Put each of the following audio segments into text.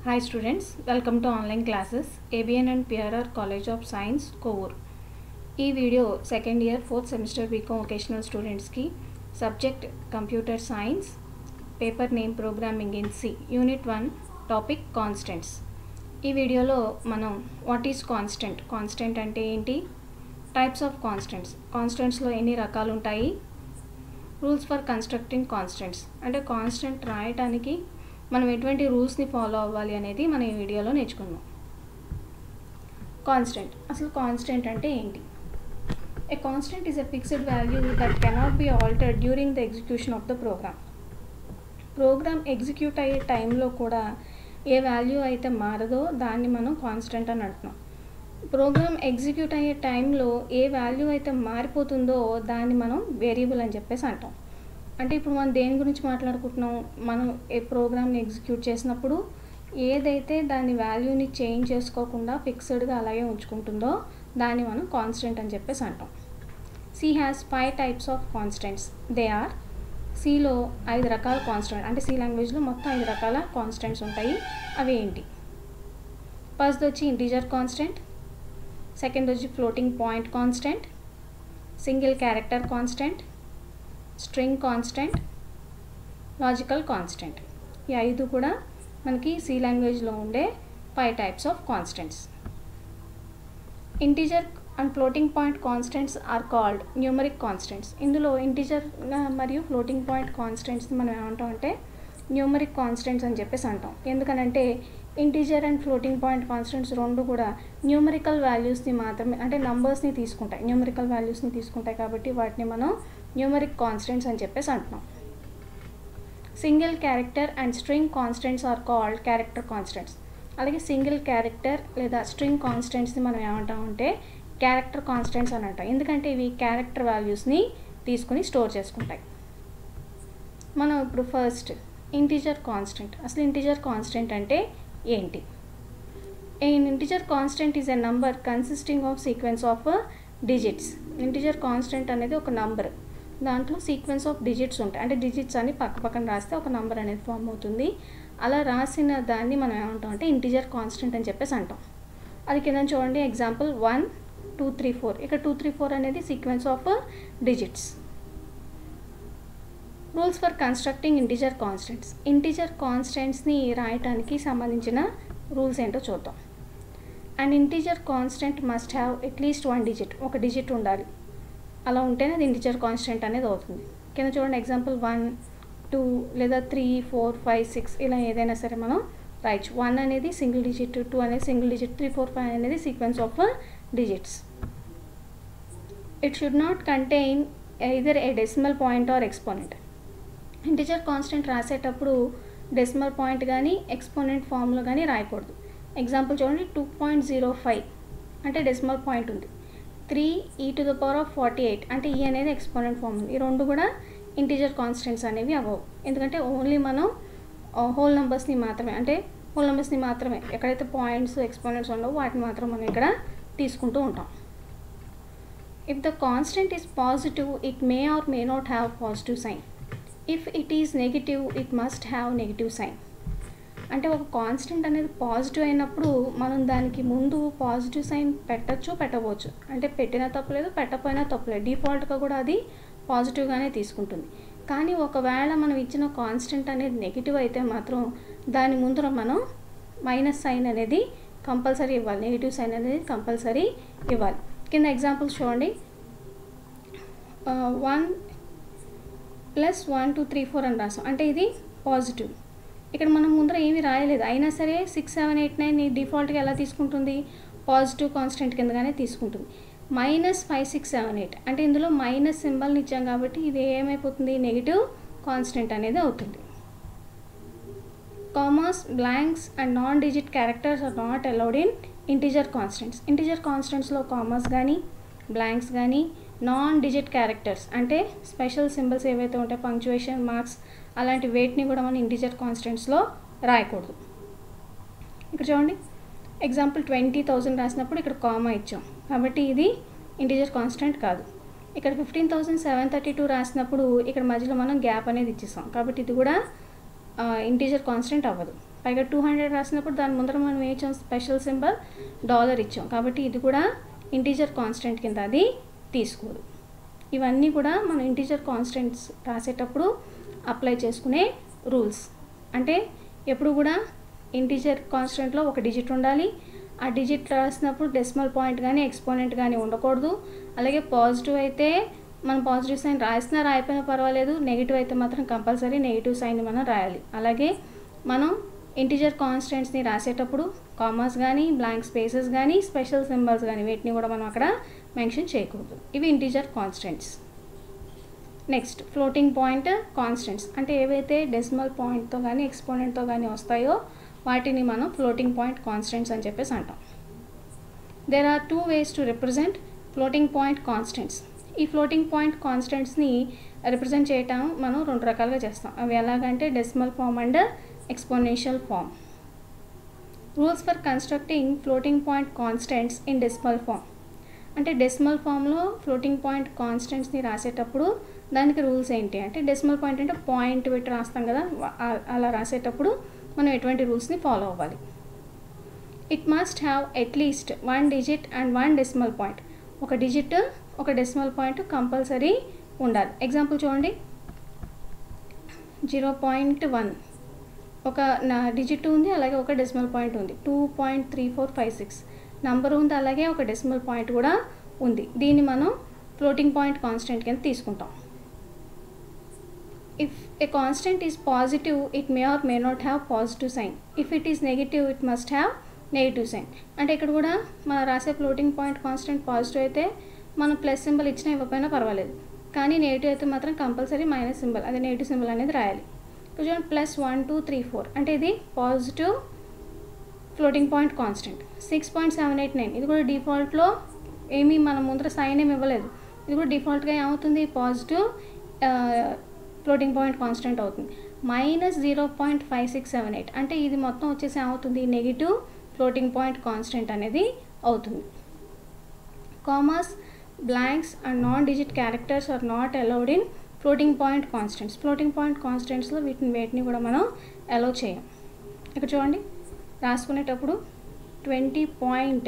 Hi students, welcome to online classes ABN and PRR College of Science, Kovur. ఈ video second year fourth semester BCom vocational స్టూడెంట్స్కి subject computer science paper name programming in C unit one topic constants ఈ వీడియోలో మనం what is constant constant అంటే ఏంటి types of constants కాన్స్టెంట్స్లో ఎన్ని రకాలు ఉంటాయి రూల్స్ ఫర్ కన్స్ట్రక్టింగ్ కాన్స్టెంట్స్ అంటే కాన్స్టెంట్ రాయటానికి మనం ఎటువంటి రూల్స్ని ఫాలో అవ్వాలి అనేది మనం ఈ వీడియోలో నేర్చుకుందాం కాన్స్టెంట్ అసలు కాన్స్టెంట్ అంటే ఏంటి a constant is a fixed value that cannot be altered during the execution of the program program execute అయ్యే టైంలో కూడా ఏ వాల్యూ అయితే మారదో దాన్ని మనం కాన్స్టెంట్ అని అంటున్నాం ప్రోగ్రామ్ ఎగ్జిక్యూట్ అయ్యే టైంలో ఏ వాల్యూ అయితే మారిపోతుందో దాన్ని మనం వేరియబుల్ అని చెప్పేసి అంటాం అంటే ఇప్పుడు మనం దేని గురించి మాట్లాడుకుంటున్నాం మనం ఏ ప్రోగ్రామ్ని ఎగ్జిక్యూట్ చేసినప్పుడు ఏదైతే దాని వాల్యూని చేంజ్ చేసుకోకుండా ఫిక్స్డ్గా అలాగే ఉంచుకుంటుందో దాన్ని మనం కాన్స్టెంట్ అని చెప్పేసి అంటాం C has five types of constants they are సిలో ఐదు రకాల కాన్స్టెంట్ అంటే సి లాంగ్వేజ్లో మొత్తం ఐదు రకాల కాన్స్టెంట్స్ ఉంటాయి అవి ఏంటి ఫస్ట్ వచ్చి ఇంటీజర్ కాన్స్టెంట్ సెకండ్ వచ్చి floating point constant single character constant string constant logical constant ఈ ఐదు కూడా మనకి సి లాంగ్వేజ్లో ఉండే five types of constants integer and floating point constants are called numeric constants ఇందులో ఇంటీజర్ మరియు ఫ్లోటింగ్ పాయింట్ కాన్స్టెంట్స్ మనం ఏమంటాం అంటే న్యూమరిక్ కాన్స్టెంట్స్ అని చెప్పేసి అంటాం ఎందుకనంటే integer and floating point constants రెండు కూడా న్యూమరికల్ వాల్యూస్ని మాత్రమే అంటే నంబర్స్ని తీసుకుంటాయి న్యూమరికల్ వాల్యూస్ని తీసుకుంటాయి కాబట్టి వాటిని మనం న్యూమరిక్ కాన్స్టెంట్స్ అని చెప్పేసి అంటున్నాం single character and string constants are called character constants అలాగే సింగిల్ క్యారెక్టర్ లేదా స్ట్రింగ్ కాన్స్టెంట్స్ని మనం ఏమంటామంటే క్యారెక్టర్ కాన్స్టెంట్స్ అని అంటాం ఎందుకంటే ఇవి క్యారెక్టర్ వాల్యూస్ని తీసుకుని స్టోర్ చేసుకుంటాయి మనం ఇప్పుడు ఫస్ట్ ఇంటీజర్ కాన్స్టెంట్ అసలు ఇంటీజర్ కాన్స్టెంట్ అంటే ఏంటి in integer constant is a number consisting of sequence of digits integer constant అనేది ఒక నంబర్ దాంట్లో సీక్వెన్స్ ఆఫ్ డిజిట్స్ ఉంటాయి అంటే డిజిట్స్ అని పక్క పక్కన రాస్తే ఒక నంబర్ అనేది ఫామ్ అవుతుంది అలా రాసిన దాన్ని మనం ఏమంటాం అంటే ఇంటీజర్ కాన్స్టెంట్ అని చెప్పేసి అంటాం అది కింద చూడండి example one two three four ఇక్కడ టూ త్రీ ఫోర్ అనేది sequence of digits rules for constructing integer constants integer కాన్స్టెంట్స్ని రాయటానికి సంబంధించిన రూల్స్ ఏంటో చూద్దాం and integer constant must have at least one digit ఒక డిజిట్ ఉండాలి అలా ఉంటేనే అది ఇంటీజర్ కాన్స్టెంట్ అనేది అవుతుంది కింద చూడండి ఎగ్జాంపుల్ వన్ టూ లేదా త్రీ ఫోర్ ఫైవ్ సిక్స్ ఇలా ఏదైనా సరే మనం రాయొచ్చు వన్ అనేది సింగిల్ డిజిట్ టూ అనేది single digit three four five అనేది sequence of digits it should not contain either a decimal point or exponent integer constant రాసేటప్పుడు డెసిమల్ పాయింట్ కానీ ఎక్స్పోనెంట్ ఫామ్లో కానీ రాయకూడదు ఎగ్జాంపుల్ చూడండి టూ పాయింట్ జీరో ఫైవ్ అంటే decimal point ఉంది three E to the power of forty eight అంటే E అనేది ఎక్స్పోనెంట్ ఫామ్ ఉంది ఈ రెండు కూడా ఇంటీజర్ కాన్స్టెంట్స్ అనేవి అవ్వవు ఎందుకంటే ఓన్లీ మనం హోల్ నెంబర్స్ని మాత్రమే అంటే హోల్ నెంబర్స్ని మాత్రమే ఎక్కడైతే పాయింట్స్ ఎక్స్పోనెంట్స్ ఉండవో వాటిని మాత్రం మనం ఇక్కడ తీసుకుంటూ ఉంటాం if the constant is positive it may or may not have positive sign if it is negative it must have negative sign అంటే ఒక కాన్స్టెంట్ అనేది పాజిటివ్ అయినప్పుడు మనం దానికి ముందు పాజిటివ్ సైన్ పెట్టచ్చు పెట్టవచ్చు అంటే పెట్టినా తప్పలేదు పెట్టకపోయినా తప్పలేదు డిఫాల్ట్గా కూడా అది పాజిటివ్గానే తీసుకుంటుంది కానీ ఒకవేళ మనం ఇచ్చిన కాన్స్టెంట్ అనేది నెగిటివ్ అయితే మాత్రం దాని ముందర మనం మైనస్ సైన్ అనేది కంపల్సరీ ఇవ్వాలి నెగిటివ్ సైన్ అనేది కంపల్సరీ ఇవ్వాలి కింద ఎగ్జాంపుల్స్ చూడండి one plus one two three four అని రాసాం అంటే ఇది పాజిటివ్ ఇక్కడ మనం ముందర ఏమీ రాయలేదు అయినా సరే సిక్స్ సెవెన్ ఎయిట్ నైన్ డిఫాల్ట్గా ఎలా తీసుకుంటుంది పాజిటివ్ కాన్స్టెంట్ కిందగానే తీసుకుంటుంది minus five six seven eight అంటే ఇందులో మైనస్ సింబల్ని ఇచ్చాం కాబట్టి ఇది ఏమైపోతుంది నెగిటివ్ కాన్స్టెంట్ అనేది అవుతుంది commas blanks and non digit characters are not allowed in integer constants integer కాన్స్టెంట్స్లో కామర్స్ కానీ బ్లాంక్స్ కానీ నాన్ డిజిట్ క్యారెక్టర్స్ అంటే స్పెషల్ సింబల్స్ ఏవైతే ఉంటాయో పంక్చువేషన్ మార్క్స్ అలాంటి వేటిని కూడా మనం ఇంటీజర్ కాన్స్టెంట్స్లో రాయకూడదు ఇక్కడ చూడండి ఎగ్జాంపుల్ ట్వంటీ థౌజండ్ రాసినప్పుడు ఇక్కడ కామా ఇచ్చాం కాబట్టి ఇది ఇంటీజర్ కాన్స్టెంట్ కాదు ఇక్కడ fifteen thousand seven thirty two రాసినప్పుడు ఇక్కడ మధ్యలో మనం గ్యాప్ అనేది ఇచ్చేసాం కాబట్టి ఇది కూడా ఇంటీజర్ కాన్స్టెంట్ అవ్వదు పైగా టూ హండ్రెడ్ రాసినప్పుడు దాని ముందర మనం ఏం ఇచ్చాం స్పెషల్ సింబల్ డాలర్ ఇచ్చాం కాబట్టి ఇది కూడా ఇంటీజర్ కాన్స్టెంట్ కింద అది తీసుకోదు ఇవన్నీ కూడా మనం ఇంటీజర్ కాన్స్టెంట్స్ రాసేటప్పుడు అప్లై చేసుకునే రూల్స్ అంటే ఎప్పుడు కూడా ఇంటీజర్ కాన్స్టెంట్లో ఒక డిజిట్ ఉండాలి ఆ డిజిట్ రాసినప్పుడు డెసిమల్ పాయింట్ కానీ ఎక్స్పోనెంట్ కానీ ఉండకూడదు అలాగే పాజిటివ్ అయితే మనం పాజిటివ్ సైన్ రాసినా రాయిపోయినా పర్వాలేదు నెగిటివ్ అయితే మాత్రం కంపల్సరీ నెగిటివ్ సైన్ మనం రాయాలి అలాగే మనం ఇంటీజర్ కాన్స్టెంట్స్ని రాసేటప్పుడు కామర్స్ కానీ బ్లాంక్ స్పేసెస్ కానీ స్పెషల్ సింబల్స్ కానీ వీటిని కూడా మనం అక్కడ మెన్షన్ చేయకూడదు ఇవి integer constants next floating point constants అంటే ఏవైతే డెసిమల్ పాయింట్తో కానీ ఎక్స్పోనెంట్తో కానీ వస్తాయో వాటిని మనం ఫ్లోటింగ్ పాయింట్ కాన్స్టెంట్స్ అని చెప్పేసి అంటాం there are two ways to represent floating point constants ఈ ఫ్లోటింగ్ పాయింట్ కాన్స్టెంట్స్ని రిప్రజెంట్ చేయటం మనం రెండు రకాలుగా చేస్తాం అవి ఎలాగంటే decimal form and exponential form rules for constructing floating point constants in decimal form అంటే డెసిమల్ ఫామ్లో ఫ్లోటింగ్ పాయింట్ కాన్స్టెంట్స్ని రాసేటప్పుడు దానికి రూల్స్ ఏంటి అంటే డెసిమల్ పాయింట్ అంటే పాయింట్ పెట్టి రాస్తాం కదా ఆ- అలా రాసేటప్పుడు మనం ఎటువంటి రూల్స్ని ఫాలో అవ్వాలి it must have at least one digit and one decimal point ఒక డిజిట్ ఒక డెసిమల్ పాయింట్ కంపల్సరీ ఉండాలి ఎగ్జాంపుల్ చూడండి జీరో పాయింట్ వన్ ఒక నా డిజిట్ ఉంది అలాగే ఒక డెసిమల్ పాయింట్ ఉంది two point three four five six number ఉంది అలాగే ఒక డెసిమల్ పాయింట్ కూడా ఉంది దీన్ని మనం ఫ్లోటింగ్ పాయింట్ కాన్స్టెంట్ కింద తీసుకుంటాం if a constant is positive it may or may not have positive sign if it is negative it must have negative sign అంటే ఇక్కడ కూడా మనం రాసే ఫ్లోటింగ్ పాయింట్ కాన్స్టెంట్ పాజిటివ్ అయితే మనం ప్లస్ సింబల్ ఇచ్చినా ఇవ్వకపోయినా పర్వాలేదు కానీ నెగిటివ్ అయితే మాత్రం కంపల్సరీ మైనస్ సింబల్ అదే నెగిటివ్ సింబల్ అనేది రాయాలి ఇక్కడ చూడండి plus one two three four అంటే ఇది positive floating point constant six point seven eight nine ఇది కూడా డిఫాల్ట్లో ఏమీ మనం ముందర సైన్ ఏమి ఇవ్వలేదు ఇది కూడా డిఫాల్ట్గా ఏమవుతుంది పాజిటివ్ ఫ్లోటింగ్ పాయింట్ కాన్స్టెంట్ అవుతుంది minus zero point five six seven eight అంటే ఇది మొత్తం వచ్చేసి ఏమవుతుంది నెగిటివ్ ఫ్లోటింగ్ పాయింట్ కాన్స్టెంట్ అనేది అవుతుంది commas blanks and non digit characters are not allowed in floating point constants floating point కాన్స్టెంట్స్లో వీటిని వేటిని కూడా మనం అలౌ చేయం ఇక్కడ చూడండి రాసుకునేటప్పుడు twenty point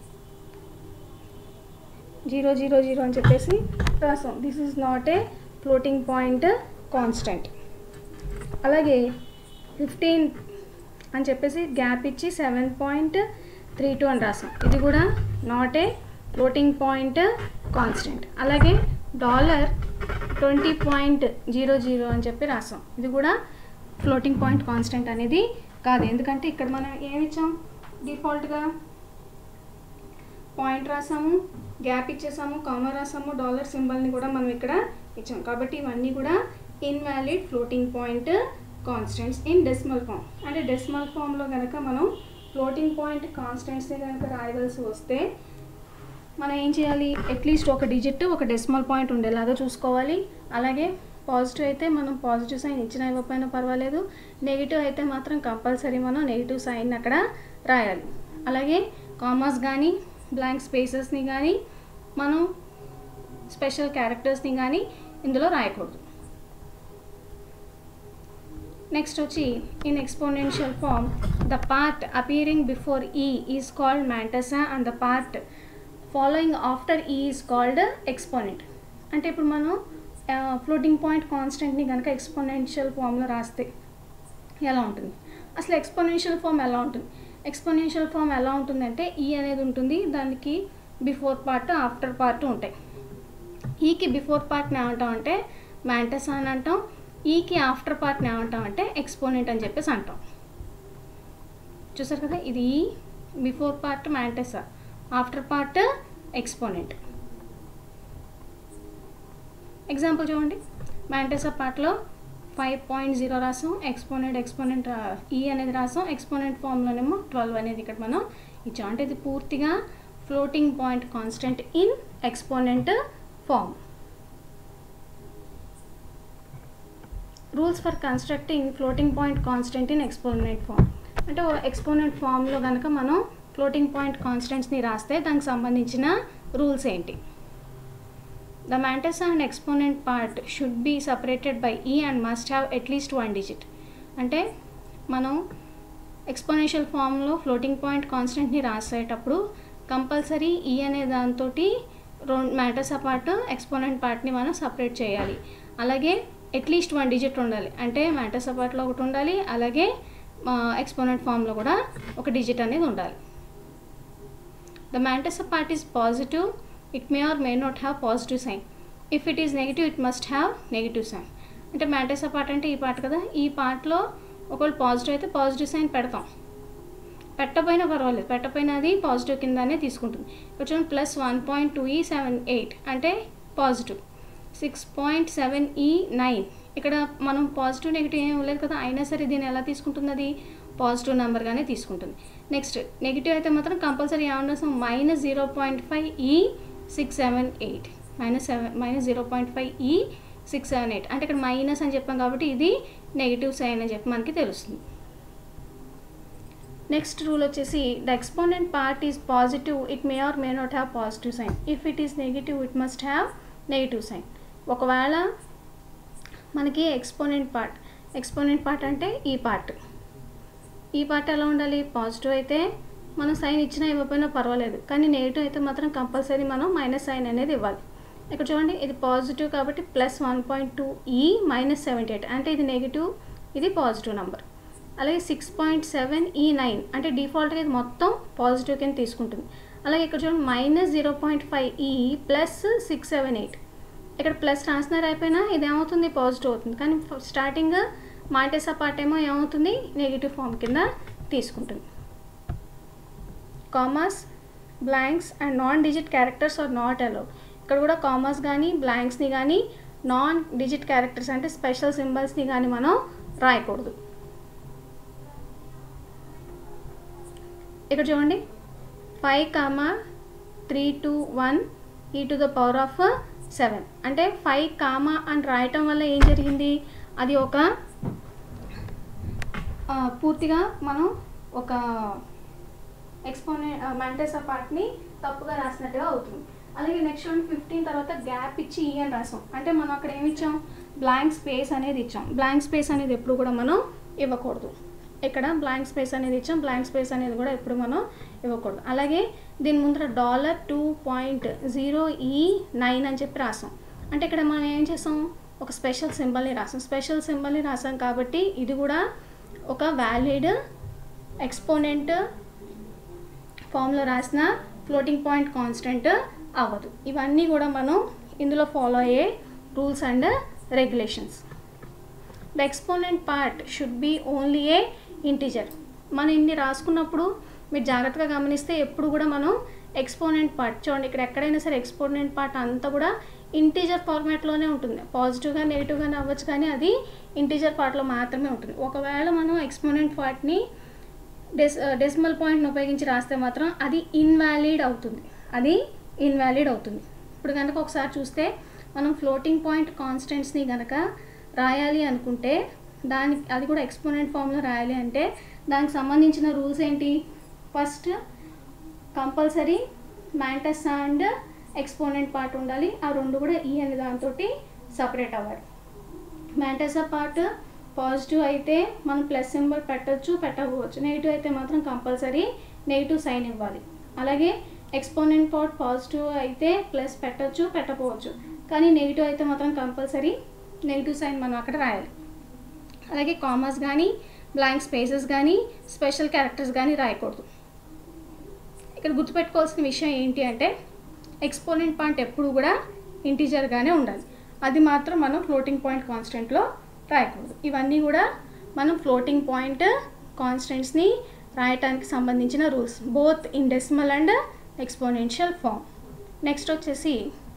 zero zero zero అని చెప్పేసి రాసాం this is not a floating point constant అలాగే ఫిఫ్టీన్ అని చెప్పేసి గ్యాప్ ఇచ్చి సెవెన్ పాయింట్ త్రీ టూ అని రాసాం ఇది కూడా not a floating point constant అలాగే dollar twenty point zero zero అని చెప్పి రాసాం ఇది కూడా ఫ్లోటింగ్ పాయింట్ కాన్స్టెంట్ అనేది కాదు ఎందుకంటే ఇక్కడ మనం ఏమి ఇచ్చాం డిఫాల్ట్గా పాయింట్ రాసాము గ్యాప్ ఇచ్చేసాము కామా రాసాము డాలర్ సింబల్ని కూడా మనం ఇక్కడ ఇచ్చాం కాబట్టి ఇవన్నీ కూడా invalid floating point constants in decimal form అంటే డెసిమల్ ఫామ్లో కనుక మనం ఫ్లోటింగ్ పాయింట్ కాన్స్టెంట్స్ని కనుక రాయవలసి వస్తే మనం ఏం చేయాలి అట్లీస్ట్ ఒక డిజిట్ ఒక డెసిమల్ పాయింట్ ఉండేలాగా చూసుకోవాలి అలాగే పాజిటివ్ అయితే మనం పాజిటివ్ సైన్ ఇచ్చినా ఇవ్వకపోయినా పర్వాలేదు నెగిటివ్ అయితే మాత్రం కంపల్సరీ మనం నెగిటివ్ సైన్ అక్కడ రాయాలి అలాగే కామర్స్ కానీ బ్లాంక్ స్పేసెస్ని కానీ మనం స్పెషల్ క్యారెక్టర్స్ని కానీ ఇందులో రాయకూడదు నెక్స్ట్ వచ్చి in exponential form the part appearing before E is called mantissa and the part following after E is called exponent అంటే ఇప్పుడు మనం ఫ్లోటింగ్ పాయింట్ కాన్స్టెంట్ని కనుక ఎక్స్పోనెన్షియల్ ఫామ్లో రాస్తే ఎలా ఉంటుంది అసలు ఎక్స్పోనెన్షియల్ ఫామ్ ఎలా ఉంటుంది ఎక్స్పోనెన్షియల్ ఫామ్ ఎలా ఉంటుందంటే ఈ అనేది ఉంటుంది దానికి బిఫోర్ పార్ట్ ఆఫ్టర్ పార్ట్ ఉంటాయి ఈకి బిఫోర్ పార్ట్ని ఏమంటాం అంటే మ్యాంటస్ అని అంటాం ఈకి ఆఫ్టర్ పార్ట్ని ఏమంటాం అంటే ఎక్స్పోనెంట్ అని చెప్పేసి అంటాం చూసారు కదా ఇది E before part mantissa after part exponent example చూడండి మ్యాంటసా పార్ట్లో ఫైవ్ పాయింట్ జీరో రాసాం ఎక్స్పోనెంట్ ఎక్స్పోనెంట్ ఈ అనేది రాసాం ఎక్స్పోనెంట్ ఫామ్లోనేమో ట్వెల్వ్ అనేది ఇక్కడ మనం ఇచ్చాం అంటే ఇది పూర్తిగా floating point constant in exponent form rules for constructing floating point constant in exponent form అంటే ఎక్స్పోనెంట్ ఫామ్లో కనుక మనం ఫ్లోటింగ్ పాయింట్ కాన్స్టెంట్స్ని రాస్తే దానికి సంబంధించిన రూల్స్ ఏంటి the mantissa and exponent part should be separated by E and must have at least one digit అంటే మనం ఎక్స్పోనెన్షియల్ ఫామ్లో ఫ్లోటింగ్ పాయింట్ కాన్స్టెంట్ని రాసేటప్పుడు కంపల్సరీ ఈ అనే దాంతో రెండు మ్యాటర్స్ పార్ట్ ఎక్స్పోనెంట్ పార్ట్ని మనం సపరేట్ చేయాలి అలాగే అట్లీస్ట్ వన్ డిజిట్ ఉండాలి అంటే మ్యాటర్స్ పార్ట్లో ఒకటి ఉండాలి అలాగే ఎక్స్పోనెంట్ ఫామ్లో కూడా ఒక డిజిట్ అనేది ఉండాలి the mantissa part is positive it may or may not have positive sign if it is negative it must have negative sign అంటే మ్యాటర్స్ పార్ట్ అంటే ఈ పార్ట్ కదా ఈ పార్ట్లో ఒకవేళ పాజిటివ్ అయితే పాజిటివ్ సైన్ పెడతాం పెట్టపోయినా పర్వాలేదు పెట్టపోయినా అది పాజిటివ్ కిందనే తీసుకుంటుంది కొంచెం plus one point two E seven eight అంటే positive six point seven E nine ఇక్కడ మనం పాజిటివ్ నెగిటివ్ ఏం లేదు కదా అయినా సరే దీన్ని ఎలా తీసుకుంటుంది అది పాజిటివ్ నెంబర్గానే తీసుకుంటుంది నెక్స్ట్ నెగిటివ్ అయితే మాత్రం కంపల్సరీ ఏమన్నా minus zero point five E six seven eight minus seven minus zero point five E six seven eight అంటే ఇక్కడ మైనస్ అని చెప్పాం కాబట్టి ఇది నెగిటివ్ సైన్ అని చెప్పి మనకి తెలుస్తుంది నెక్స్ట్ రూల్ వచ్చేసి the exponent part is positive it may or may not have positive sign if it is negative it must have negative sign ఒకవేళ మనకి ఎక్స్పోనెంట్ పార్ట్ ఎక్స్పోనెంట్ పార్ట్ అంటే ఈ పార్ట్ ఈ పార్ట్ ఎలా ఉండాలి పాజిటివ్ అయితే మనం సైన్ ఇచ్చినా ఇవ్వకపోయినా పర్వాలేదు కానీ నెగిటివ్ అయితే మాత్రం కంపల్సరీ మనం మైనస్ సైన్ అనేది ఇవ్వాలి ఇక్కడ చూడండి ఇది పాజిటివ్ కాబట్టి plus one point two E minus seventy eight అంటే ఇది నెగిటివ్ ఇది పాజిటివ్ నెంబర్ అలాగే six point seven E nine అంటే డిఫాల్ట్గా ఇది మొత్తం పాజిటివ్ కింద తీసుకుంటుంది అలాగే ఇక్కడ చూడండి minus zero point five E plus six seven eight ఇక్కడ ప్లస్ రాసినారు అయిపోయినా ఇది ఏమవుతుంది పాజిటివ్ అవుతుంది కానీ స్టార్టింగ్ మాంటేసా పార్ట్ ఏమో ఏమవుతుంది నెగిటివ్ ఫామ్ కింద తీసుకుంటుంది commas blanks and non digit characters are not allow ఇక్కడ కూడా కామర్స్ కానీ బ్లాంక్స్ని కానీ నాన్ డిజిట్ క్యారెక్టర్స్ అంటే స్పెషల్ సింబల్స్ని కానీ మనం రాయకూడదు ఇక్కడ చూడండి five comma three two one E to the power of seven అంటే ఫైవ్ కామా అని రాయటం వల్ల ఏం జరిగింది అది ఒక పూర్తిగా మనం ఒక ఎక్స్పోనే మ్యాంటేసా పార్ట్ని తప్పుగా రాసినట్టుగా అవుతుంది అలాగే నెక్స్ట్ వన్ ఫిఫ్టీన్ తర్వాత గ్యాప్ ఇచ్చి ఈ అని రాసాం అంటే మనం అక్కడ ఏమి ఇచ్చాం బ్లాంక్ స్పేస్ అనేది ఇచ్చాం బ్లాంక్ స్పేస్ అనేది ఎప్పుడు కూడా మనం ఇవ్వకూడదు ఇక్కడ బ్లాంక్ స్పేస్ అనేది ఇచ్చాం బ్లాంక్ స్పేస్ అనేది కూడా ఎప్పుడు మనం ఇవ్వకూడదు అలాగే దీని ముందర dollar two point zero E nine అని చెప్పి రాసాం అంటే ఇక్కడ మనం ఏం చేసాం ఒక స్పెషల్ సింబల్ని రాసాం స్పెషల్ సింబల్ని రాసాం కాబట్టి ఇది కూడా ఒక వ్యాలిడ్ ఎక్స్పోనెంట్ ఫామ్లో రాసిన ఫ్లోటింగ్ పాయింట్ కాన్స్టెంట్ అవ్వదు ఇవన్నీ కూడా మనం ఇందులో ఫాలో అయ్యే rules and regulations the exponent part should be only a integer మనం ఇన్ని రాసుకున్నప్పుడు మీరు జాగ్రత్తగా గమనిస్తే ఎప్పుడు కూడా మనం ఎక్స్పోనెంట్ పార్ట్ చూడండి ఇక్కడ ఎక్కడైనా సరే ఎక్స్పోనెంట్ పార్ట్ అంతా కూడా ఇంటీజర్ ఫార్మాట్లోనే ఉంటుంది పాజిటివ్గా నెగిటివ్గా అవ్వచ్చు కానీ అది ఇంటీజర్ పార్ట్లో మాత్రమే ఉంటుంది ఒకవేళ మనం ఎక్స్పోనెంట్ పార్ట్ని డెస్ డెసిమల్ పాయింట్ని ఉపయోగించి రాస్తే మాత్రం అది ఇన్వాలిడ్ అవుతుంది అది ఇన్వాలిడ్ అవుతుంది ఇప్పుడు కనుక ఒకసారి చూస్తే మనం ఫ్లోటింగ్ పాయింట్ కాన్స్టెంట్స్ని కనుక రాయాలి అనుకుంటే దానికి అది కూడా ఎక్స్పోనెంట్ ఫామ్లో రాయాలి అంటే దానికి సంబంధించిన రూల్స్ ఏంటి first compulsory mantissa and exponent part ఉండాలి ఆ రెండు కూడా ఈ అనే దాంతో సపరేట్ అవ్వాలి మ్యాంటసా పార్ట్ పాజిటివ్ అయితే మనం ప్లస్ సింబల్ పెట్టచ్చు పెట్టకపోవచ్చు నెగిటివ్ అయితే మాత్రం కంపల్సరీ నెగిటివ్ సైన్ ఇవ్వాలి అలాగే ఎక్స్పోనెంట్ పార్ట్ పాజిటివ్ అయితే ప్లస్ పెట్టచ్చు పెట్టకపోవచ్చు కానీ నెగిటివ్ అయితే మాత్రం కంపల్సరీ నెగిటివ్ సైన్ మనం అక్కడ రాయాలి అలాగే కామర్స్ కానీ బ్లాంక్ స్పేసెస్ కానీ స్పెషల్ క్యారెక్టర్స్ కానీ రాయకూడదు ఇక్కడ గుర్తుపెట్టుకోవాల్సిన విషయం ఏంటి అంటే ఎక్స్పోనెంట్ పాయింట్ ఎప్పుడు కూడా ఇంటీజర్గానే ఉండాలి అది మాత్రం మనం ఫ్లోటింగ్ పాయింట్ కాన్స్టెంట్లో రాయకూడదు ఇవన్నీ కూడా మనం ఫ్లోటింగ్ పాయింట్ కాన్స్టెంట్స్ని రాయటానికి సంబంధించిన rules both in decimal and exponential form next వచ్చేసి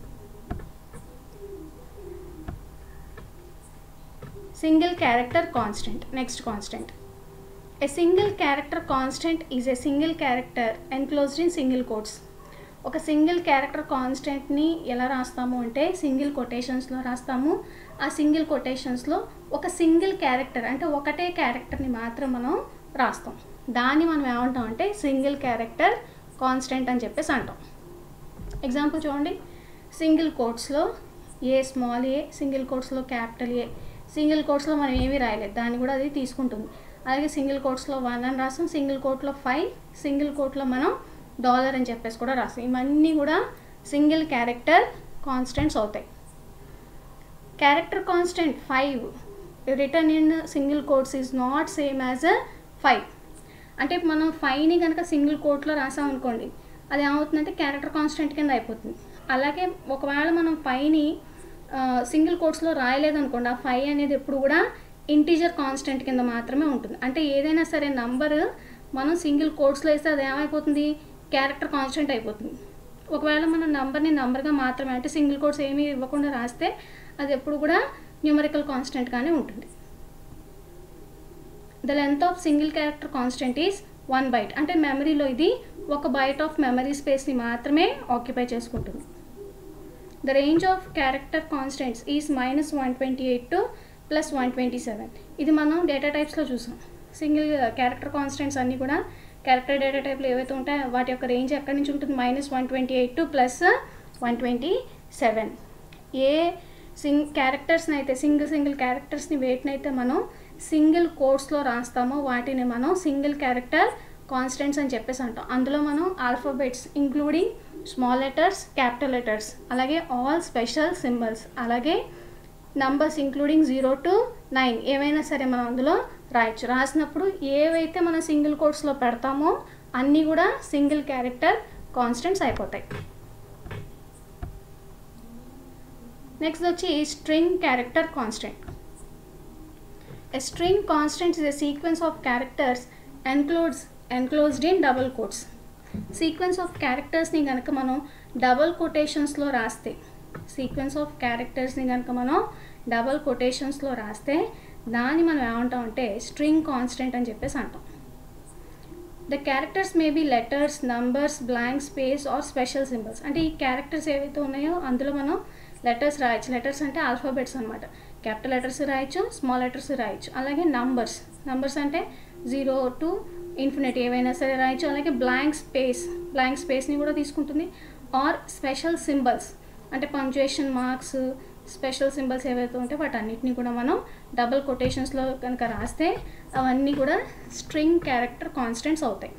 single character constant next constant A single character constant is a single character enclosed in single quotes. ఒక సింగిల్ క్యారెక్టర్ కాన్స్టెంట్ని ఎలా రాస్తాము అంటే సింగిల్ కొటేషన్స్లో రాస్తాము ఆ సింగిల్ కొటేషన్స్లో ఒక సింగిల్ క్యారెక్టర్ అంటే ఒకటే క్యారెక్టర్ని మాత్రం మనం రాస్తాం దాన్ని మనం ఏమంటాం అంటే సింగిల్ క్యారెక్టర్ కాన్స్టెంట్ అని చెప్పేసి అంటాం ఎగ్జాంపుల్ చూడండి సింగిల్ కోట్స్లో ఏ స్మాల్ ఏ సింగిల్ కోట్స్లో క్యాపిటల్ ఏ సింగిల్ కోట్స్లో మనం ఏమీ రాయలేదు దాన్ని కూడా అది తీసుకుంటుంది అలాగే సింగిల్ కోట్స్లో వన్ అని రాస్తాం సింగిల్ కోట్లో ఫైవ్ సింగిల్ కోట్లో మనం డాలర్ అని చెప్పేసి కూడా రాస్తాం ఇవన్నీ కూడా సింగిల్ క్యారెక్టర్ కాన్స్టెంట్స్ అవుతాయి character constant five written in single quotes is not same as a five అంటే మనం ఫైవ్ని కనుక సింగిల్ కోట్లో రాసామనుకోండి అది ఏమవుతుందంటే క్యారెక్టర్ కాన్స్టెంట్ కింద అయిపోతుంది అలాగే ఒకవేళ మనం ఫైవ్ని సింగిల్ కోట్స్లో రాయలేదనుకోండి ఆ ఫైవ్ అనేది ఎప్పుడు కూడా ఇంటీజర్ కాన్స్టెంట్ కింద మాత్రమే ఉంటుంది అంటే ఏదైనా సరే నంబర్ మనం సింగిల్ కోట్స్లో వేస్తే అది ఏమైపోతుంది క్యారెక్టర్ కాన్స్టెంట్ అయిపోతుంది ఒకవేళ మనం నంబర్ని నంబర్గా మాత్రమే అంటే సింగిల్ కోట్స్ ఏమీ ఇవ్వకుండా రాస్తే అది ఎప్పుడు కూడా న్యూమరికల్ కాన్స్టెంట్గానే ఉంటుంది the length of single character constant is one byte అంటే మెమరీలో ఇది ఒక బైట్ ఆఫ్ మెమరీ స్పేస్ని మాత్రమే ఆక్యుపై చేసుకుంటుంది the range of character constants is minus one twenty eight to plus one twenty seven ఇది మనం డేటా టైప్స్లో చూసాం సింగిల్ క్యారెక్టర్ కాన్స్టెంట్స్ అన్నీ కూడా క్యారెక్టర్ డేటా టైప్లో ఏవైతే ఉంటాయో వాటి యొక్క రేంజ్ ఎక్కడి నుంచి ఉంటుంది minus one twenty eight to plus one twenty seven ఏ సింగ్ క్యారెక్టర్స్ని అయితే సింగిల్ సింగిల్ క్యారెక్టర్స్ని వేటిని అయితే మనం సింగిల్ కోడ్స్లో రాస్తామో వాటిని మనం సింగిల్ క్యారెక్టర్ కాన్స్టెంట్స్ అని చెప్పేసి అంటాం అందులో మనం alphabets including small letters capital letters అలాగే ఆల్ స్పెషల్ సింబల్స్ అలాగే numbers including zero to nine ఏవైనా సరే మనం అందులో రాయొచ్చు రాసినప్పుడు ఏవైతే మనం సింగిల్ కోడ్స్లో పెడతామో అన్నీ కూడా సింగిల్ క్యారెక్టర్ కాన్స్టెంట్స్ అయిపోతాయి నెక్స్ట్ వచ్చి string character constant A string constant is a sequence of characters enclosed, enclosed in double quotes. Sequence of క్యారెక్టర్స్ని కనుక మనం డబల్ కొటేషన్స్లో రాస్తే సీక్వెన్స్ ఆఫ్ క్యారెక్టర్స్ని కనుక మనం డబల్ కొటేషన్స్లో రాస్తే దాన్ని మనం ఏమంటాం అంటే స్ట్రింగ్ కాన్స్టెంట్ అని చెప్పేసి అంటాం the characters may be letters numbers blank space or special symbols అంటే ఈ క్యారెక్టర్స్ ఏవైతే ఉన్నాయో అందులో మనం లెటర్స్ రాయొచ్చు లెటర్స్ అంటే ఆల్ఫాబెట్స్ అనమాట క్యాపిటల్ లెటర్స్ రాయొచ్చు స్మాల్ లెటర్స్ రాయొచ్చు అలాగే నంబర్స్ నంబర్స్ అంటే జీరో టు ఇన్ఫినిట్ ఏవైనా సరే రాయొచ్చు అలాగే బ్లాంక్ స్పేస్ బ్లాంక్ స్పేస్ని కూడా తీసుకుంటుంది ఆర్ స్పెషల్ సింబల్స్ అంటే పంక్చుయేషన్ మార్క్స్ స్పెషల్ సింబల్స్ ఏవైతే ఉంటే వాటన్నిటిని కూడా మనం డబుల్ కొటేషన్స్లో కనుక రాస్తే అవన్నీ కూడా స్ట్రింగ్ క్యారెక్టర్ కాన్స్టెంట్స్ అవుతాయి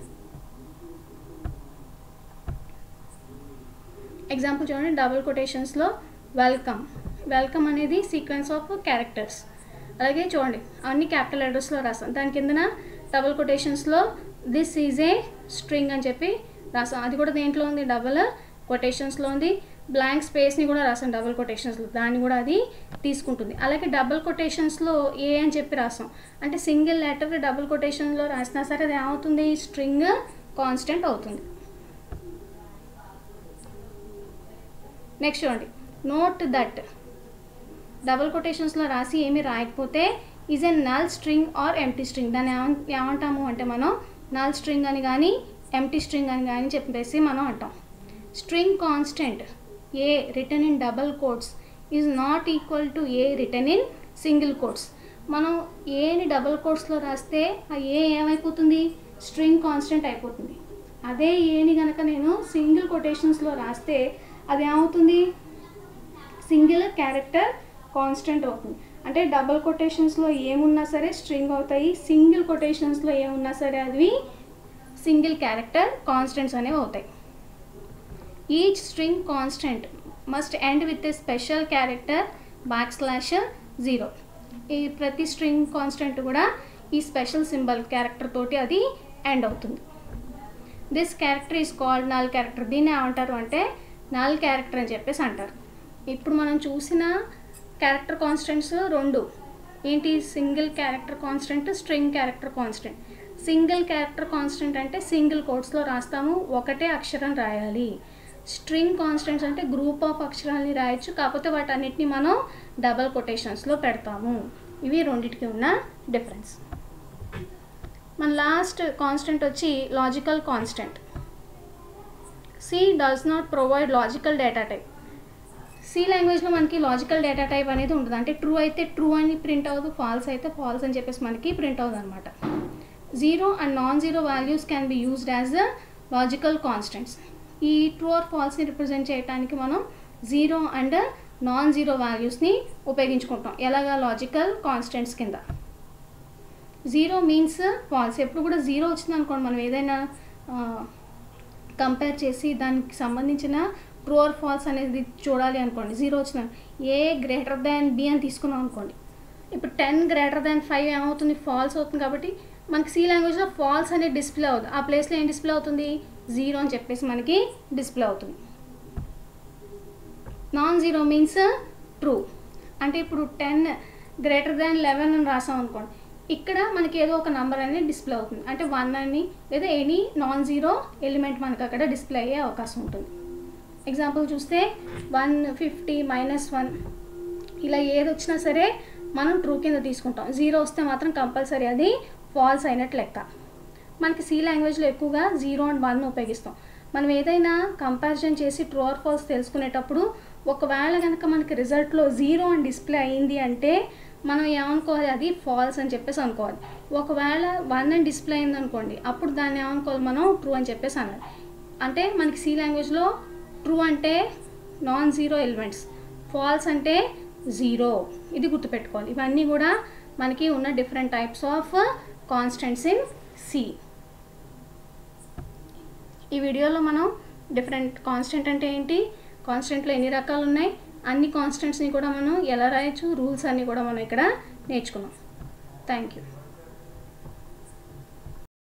ఎగ్జాంపుల్ చూడండి డబుల్ కొటేషన్స్లో వెల్కమ్ వెల్కమ్ అనేది సీక్వెన్స్ ఆఫ్ క్యారెక్టర్స్ అలాగే చూడండి అన్ని క్యాపిటల్ లెటర్స్లో రాస్తాం దాని కిందన డబుల్ కొటేషన్స్లో దిస్ ఈజ్ ఏ స్ట్రింగ్ అని చెప్పి రాసాం అది కూడా దేంట్లో ఉంది డబుల్ కొటేషన్స్లో ఉంది బ్లాంక్ స్పేస్ని కూడా రాసాం డబుల్ కొటేషన్స్లో దాన్ని కూడా అది తీసుకుంటుంది అలాగే డబుల్ కొటేషన్స్లో ఏ అని చెప్పి రాసాం అంటే సింగిల్ లెటర్ డబుల్ కొటేషన్లో రాసినా సరే అది ఏమవుతుంది స్ట్రింగ్ కాన్స్టెంట్ అవుతుంది నెక్స్ట్ చూడండి నోట్ దట్ డబుల్ కొటేషన్స్లో రాసి ఏమి రాయకపోతే is a null string or empty string దాన్ని ఏమం ఏమంటాము అంటే మనం నల్ స్ట్రింగ్ అని కానీ ఎంటీ స్ట్రింగ్ అని కానీ చెప్పేసి మనం అంటాం string constant A written in double quotes is not equal to A written in single quotes మనం ఏని డబల్ కోడ్స్లో రాస్తే ఆ ఏ ఏమైపోతుంది స్ట్రింగ్ కాన్స్టెంట్ అయిపోతుంది అదే ఏని కనుక నేను సింగిల్ కొటేషన్స్లో రాస్తే అది ఏమవుతుంది సింగిల్ క్యారెక్టర్ కాన్స్టెంట్ అవుతుంది అంటే డబుల్ కొటేషన్స్లో ఏమున్నా సరే స్ట్రింగ్ అవుతాయి సింగిల్ కొటేషన్స్లో ఏమున్నా సరే అవి సింగిల్ క్యారెక్టర్ కాన్స్టెంట్స్ అనేవి అవుతాయి each string constant must end with a special character back slash zero ఈ ప్రతి స్ట్రింగ్ కాన్స్టెంట్ కూడా ఈ స్పెషల్ సింబల్ క్యారెక్టర్ తోటి అది ఎండ్ అవుతుంది this character is called null character దీన్ని ఏమంటారు అంటే నల్ క్యారెక్టర్ అని చెప్పేసి అంటారు ఇప్పుడు మనం చూసిన క్యారెక్టర్ కాన్స్టెంట్స్ రెండు ఏంటి single character constant string character constant single character constant అంటే సింగిల్ కోడ్స్లో రాస్తాము ఒకటే అక్షరం రాయాలి స్ట్రింగ్ కాన్స్టెంట్స్ అంటే గ్రూప్ ఆఫ్ అక్షరాలని రాయొచ్చు కాకపోతే వాటన్నిటిని మనం డబల్ కొటేషన్స్లో పెడతాము ఇవి రెండింటికి ఉన్న డిఫరెన్స్ మన లాస్ట్ కాన్స్టెంట్ వచ్చి logical constant C does not provide logical data type C లాంగ్వేజ్లో మనకి లాజికల్ డేటా టైప్ అనేది ఉంటుంది అంటే ట్రూ అయితే ట్రూ అని ప్రింట్ అవ్వదు ఫాల్స్ అయితే ఫాల్స్ అని చెప్పేసి మనకి ప్రింట్ అవ్వదు అనమాట zero and non zero values can be used as the logical constants ఈ ట్రూ ఆర్ ఫాల్స్ని రిప్రజెంట్ చేయడానికి మనం జీరో అండ్ నాన్ జీరో వాల్యూస్ని ఉపయోగించుకుంటాం ఎలాగా లాజికల్ కాన్స్టెంట్స్ కింద జీరో మీన్స్ ఫాల్స్ ఎప్పుడు కూడా జీరో వచ్చింది అనుకోండి మనం ఏదైనా కంపేర్ చేసి దానికి సంబంధించిన ట్రూ ఆర్ ఫాల్స్ అనేది చూడాలి అనుకోండి జీరో వచ్చిన ఏ గ్రేటర్ దాన్ బి అని తీసుకున్నాం అనుకోండి ఇప్పుడు టెన్ గ్రేటర్ దాన్ ఫైవ్ ఏమవుతుంది ఫాల్స్ అవుతుంది కాబట్టి మనకి సి లాంగ్వేజ్లో ఫాల్స్ అనేది డిస్ప్లే అవుతుంది ఆ ప్లేస్లో ఏం డిస్ప్లే అవుతుంది జీరో అని చెప్పేసి మనకి డిస్ప్లే అవుతుంది నాన్ జీరో మీన్స్ ట్రూ అంటే ఇప్పుడు టెన్ గ్రేటర్ దాన్ లెవెన్ అని రాసాం అనుకోండి ఇక్కడ మనకి ఏదో ఒక నెంబర్ అనేది డిస్ప్లే అవుతుంది అంటే వన్ అని లేదా ఎనీ నాన్ జీరో ఎలిమెంట్ మనకు అక్కడ డిస్ప్లే అయ్యే అవకాశం ఉంటుంది ఎగ్జాంపుల్ చూస్తే వన్ ఫిఫ్టీ మైనస్ వన్ ఇలా ఏది వచ్చినా సరే మనం ట్రూ కింద తీసుకుంటాం జీరో వస్తే మాత్రం కంపల్సరీ అది ఫాల్స్ అయినట్టు లెక్క మనకి సి లాంగ్వేజ్లో ఎక్కువగా జీరో అండ్ వన్ ఉపయోగిస్తాం మనం ఏదైనా కంపారిజన్ చేసి ట్రూ ఆర్ ఫాల్స్ తెలుసుకునేటప్పుడు ఒకవేళ కనుక మనకి రిజల్ట్లో జీరో అని డిస్ప్లే అయ్యింది అంటే మనం ఏమనుకోవాలి అది ఫాల్స్ అని చెప్పేసి అనుకోవాలి ఒకవేళ వన్ అని డిస్ప్లే అయింది అనుకోండి అప్పుడు దాన్ని ఏమనుకోవాలి మనం ట్రూ అని చెప్పేసి అనాలి అంటే మనకి సి లాంగ్వేజ్లో ట్రూ అంటే నాన్ జీరో ఎలిమెంట్స్ ఫాల్స్ అంటే జీరో ఇది గుర్తుపెట్టుకోవాలి ఇవన్నీ కూడా మనకి ఉన్న different types of constants in C ఈ వీడియోలో మనం డిఫరెంట్ కాన్స్టెంట్ అంటే ఏంటి కాన్స్టెంట్లో ఎన్ని రకాలు ఉన్నాయి అన్ని కాన్స్టెంట్స్ని కూడా మనం ఎలా రాయొచ్చు రూల్స్ అన్నీ కూడా మనం ఇక్కడ నేర్చుకున్నాం థ్యాంక్ యూ